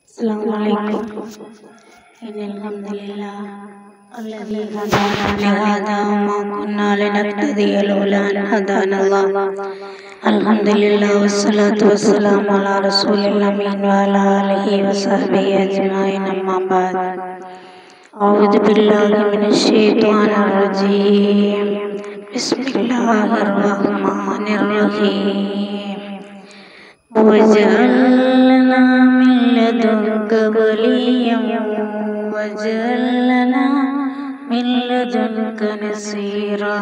السلام عليكم إن الحمد لله الذي هدانا لهذا وما كنا لنهتدي لولا أن هدانا الله الحمد لله والصلاة والسلام على رسول الأمين وعلى آله وصحبه أجمعين أما بعد أعوذ بالله من الشيطان الرجيم بسم الله الرحمن الرحيم واجعل لنا من لدنك وليا واجعل لنا من لدنك نصيرا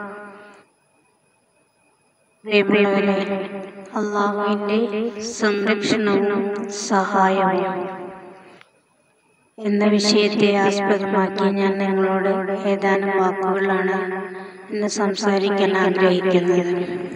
പ്രിയമുള്ളവരെ അള്ളാഹുവിൻ്റെ സംരക്ഷണവും സഹായവും എന്ന വിഷയത്തെ ആസ്പദമാക്കി ഞാൻ നിങ്ങളോട് ഏതാനും വാക്കുകളാണ് ഇന്ന് സംസാരിക്കാൻ ആഗ്രഹിക്കുന്നത്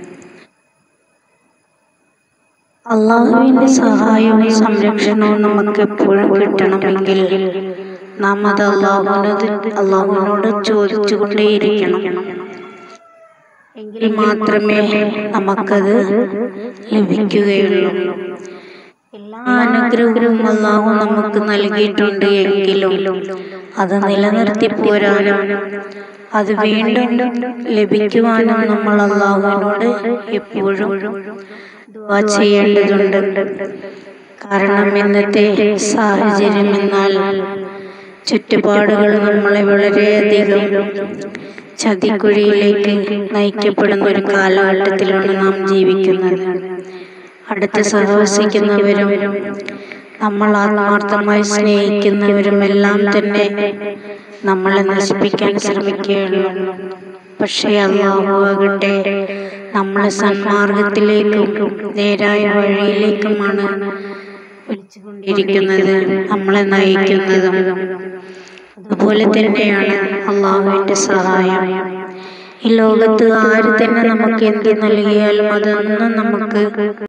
അള്ളാഹുവിന്റെ സഹായവും സംരക്ഷണവും നമുക്ക് എപ്പോഴും കിട്ടണമെങ്കിൽ നാം അത് അള്ളാഹുവിനോട് അള്ളാഹുവിനോട് ചോദിച്ചുകൊണ്ടേയിരിക്കണം എങ്കിൽ മാത്രമേ നമുക്കത് ലഭിക്കുകയുള്ളൂ എല്ലാ അനുഗ്രഹവും അള്ളാഹു നമുക്ക് നൽകിയിട്ടുണ്ട് എങ്കിലും അത് നിലനിർത്തി പോരാനും അത് വീണ്ടും ലഭിക്കുവാനും നമ്മൾ അള്ളാഹുവിനോട് എപ്പോഴും ദുആ ചെയ്യേണ്ടതുണ്ട് കാരണം ഇന്നത്തെ സാഹചര്യം എന്നാൽ ചുറ്റുപാടുകൾ നമ്മളെ വളരെയധികം ചതിക്കുഴിയിലേക്ക് നയിക്കപ്പെടുന്ന ഒരു കാലഘട്ടത്തിലാണ് നാം ജീവിക്കുന്നത് അടുത്ത് സഹവസിക്കുന്നവരും നമ്മൾ ആത്മാർത്ഥമായി സ്നേഹിക്കുന്നവരും എല്ലാം തന്നെ നമ്മളെ നശിപ്പിക്കാൻ ശ്രമിക്കുകയുള്ളൂ പക്ഷേ അള്ളാഹു ആകട്ടെ നമ്മളെ സന്മാർഗത്തിലേക്കും നേരായ വഴിയിലേക്കുമാണ് വിളിച്ചുകൊണ്ടിരിക്കുന്നത് നമ്മളെ നയിക്കുന്നതും അതുപോലെ തന്നെയാണ് അള്ളാഹുവിന്റെ സഹായം ഈ ലോകത്ത് ആര് തന്നെ നമുക്ക് എന്ത് നൽകിയാലും അതൊന്നും നമുക്ക്